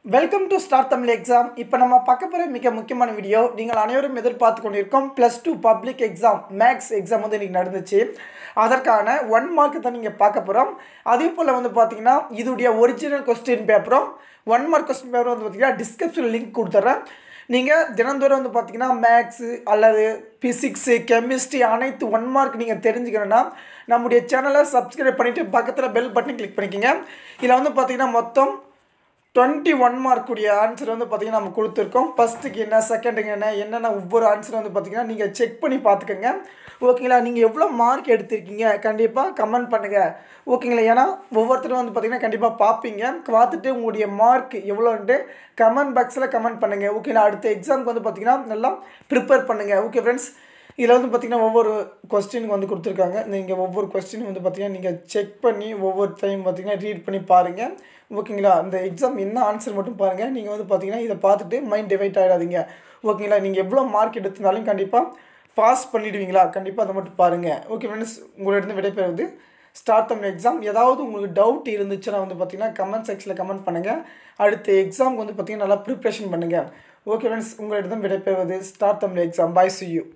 welcome to star Tamil exam இப்போ நம்ம பார்க்க போகிற மிக முக்கியமான வீடியோ நீங்கள் அனைவரும் எதிர்பார்த்து கொண்டிருக்கோம் plus two public exam maths exam வந்து இன்றைக்கி நடந்துச்சு அதற்கான ஒன் மார்க் தான் நீங்கள் பார்க்க போகிறோம் அதே போல் வந்து பார்த்தீங்கன்னா இதோடைய ஒரிஜினல் கொஸ்டின் பேப்பரும் ஒன் மார்க் கொஸ்டின் பேப்பரும் வந்து பார்த்தீங்கன்னா டிஸ்கிரிப்ஷனில் லிங்க் கொடுத்துட்றேன் நீங்கள் தினந்தோறும் வந்து பார்த்தீங்கன்னா மேக்ஸு அல்லது ஃபிசிக்ஸு கெமிஸ்ட்ரி அனைத்து ஒன் மார்க் நீங்கள் தெரிஞ்சுக்கணுன்னா நம்முடைய சேனலை சப்ஸ்கிரைப் பண்ணிவிட்டு பக்கத்தில் பெல் பட்டனை கிளிக் பண்ணிக்கோங்க இதில் வந்து பார்த்தீங்கன்னா மொத்தம் டுவெண்ட்டி ஒன் மார்க்குடைய ஆன்சர் வந்து பார்த்திங்கன்னா நம்ம கொடுத்துருக்கோம் ஃபஸ்ட்டுக்கு என்ன செகண்டுக்கு என்ன என்னென்ன ஒவ்வொரு ஆன்சர் வந்து பார்த்திங்கன்னா நீங்கள் செக் பண்ணி பார்த்துக்கோங்க ஓகேங்களா நீங்கள் எவ்வளோ மார்க் எடுத்திருக்கீங்க கண்டிப்பாக கமெண்ட் பண்ணுங்கள் ஓகேங்களா ஏன்னா ஒவ்வொருத்தரும் வந்து பார்த்திங்கன்னா கண்டிப்பாக பார்ப்பீங்க பார்த்துட்டு உங்களுடைய மார்க் எவ்வளோன்ட்டு கமெண்ட் பாக்ஸில் கமெண்ட் பண்ணுங்கள் ஓகேங்களா அடுத்த எக்ஸாமுக்கு வந்து பார்த்திங்கன்னா நல்லா ப்ரிப்பேர் பண்ணுங்கள் ஓகே ஃப்ரெண்ட்ஸ் இதில் வந்து பார்த்திங்கன்னா ஒவ்வொரு கொஸ்டினுக்கு வந்து கொடுத்துருக்காங்க நீங்கள் ஒவ்வொரு கொஸ்டின் வந்து பார்த்திங்கன்னா நீங்கள் செக் பண்ணி ஒவ்வொரு டைம் பார்த்திங்கன்னா ரீட் பண்ணி பாருங்கள் ஓகேங்களா அந்த எக்ஸாம் என்ன ஆன்சர் மட்டும் பாருங்கள் நீங்கள் வந்து பார்த்தீங்கன்னா இதை பார்த்துட்டு மைண்ட் டிவைட் ஆகிடாதீங்க ஓகேங்களா நீங்கள் எவ்வளோ மார்க் எடுத்திருந்தாலும் கண்டிப்பாக பாஸ் பண்ணிடுவீங்களா கண்டிப்பாக அதை மட்டும் பாருங்கள் ஓகே ஃப்ரெண்ட்ஸ் உங்களிடம் விடைபெறுவது ஸ்டார்ட் தமிழ் எக்ஸாம் ஏதாவது உங்களுக்கு டவுட் இருந்துச்சுன்னா வந்து பார்த்தீங்கன்னா கமெண்ட் செக்ஷனில் கமெண்ட் பண்ணுங்கள் அடுத்த எக்ஸாமுக்கு வந்து பார்த்தீங்கன்னா நல்லா ப்ரிப்ரேஷன் பண்ணுங்கள் ஓகே ஃப்ரெண்ட்ஸ் உங்களிடம் விடைபெறுவது start Tamil exam bye see you